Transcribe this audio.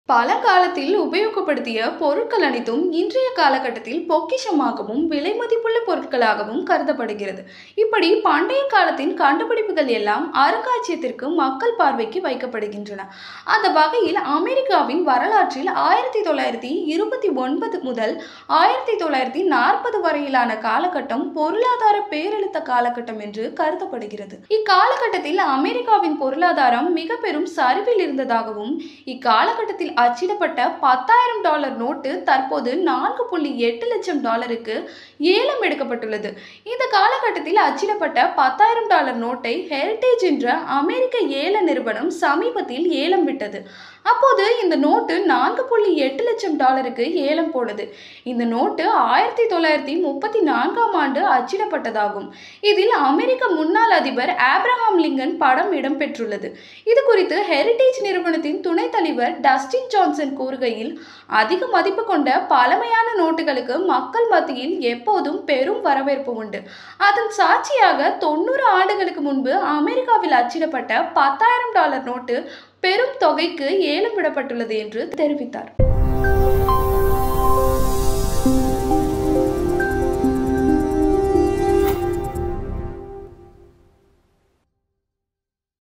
பல காலத்தில் உபயோகப்படுத்திய பொருட்கள் அனைத்தும் இன்றைய காலகட்டத்தில் பொக்கிஷமாகவும் விலை மதிப்புள்ள பொருட்களாகவும் கருதப்படுகிறது இப்படி பண்டைய காலத்தின் கண்டுபிடிப்புகள் எல்லாம் அருங்காட்சியகத்திற்கு மக்கள் பார்வைக்கு வைக்கப்படுகின்றன அந்த வகையில் அமெரிக்காவின் வரலாற்றில் ஆயிரத்தி தொள்ளாயிரத்தி இருபத்தி ஒன்பது முதல் ஆயிரத்தி தொள்ளாயிரத்தி நாற்பது வரையிலான காலகட்டம் பொருளாதார பேரெழுத்த காலகட்டம் என்று கருதப்படுகிறது இக்காலகட்டத்தில் அமெரிக்காவின் பொருளாதாரம் மிக பெரும் சரிவில் இருந்ததாகவும் இக்காலகட்டத்தில் அச்சிடப்பட்ட பத்தாயிரம் டாலர் நோட்டு தற்போது நான்கு புள்ளி எட்டு லட்சம் டாலருக்கு ஏலம் எடுக்கப்பட்டுள்ளது இந்த காலகட்டத்தில் அச்சிடப்பட்ட பத்தாயிரம் டாலர் நோட்டை ஹெரிட்டேஜ் என்ற அமெரிக்க ஏல நிறுவனம் சமீபத்தில் ஏலம் விட்டது அப்போது இந்த நோட்டு நான்கு புள்ளி எட்டு லட்சம் டாலருக்கு ஏலம் போனது இந்த நோட்டு ஆயிரத்தி தொள்ளாயிரத்தி முப்பத்தி நான்காம் ஆண்டு அச்சிடப்பட்டதாகும் இதில் அமெரிக்க முன்னாள் அதிபர் ஆப்ரஹாம் லிங்கன் படம் இடம்பெற்றுள்ளது இது குறித்து ஹெரிட்டேஜ் நிறுவனத்தின் துணைத் தலைவர் டஸ்டின் ஜான்சன் கூறுகையில் அதிக மதிப்பு கொண்ட பழமையான நோட்டுகளுக்கு மக்கள் மத்தியில் எப்போதும் பெரும் வரவேற்பு உண்டு அதன் சாட்சியாக தொண்ணூறு ஆண்டுகளுக்கு முன்பு அமெரிக்காவில் அச்சிடப்பட்ட பத்தாயிரம் டாலர் நோட்டு பெரும் தொகைக்கு ஏலம் விடப்பட்டுள்ளது என்று தெரிவித்தார்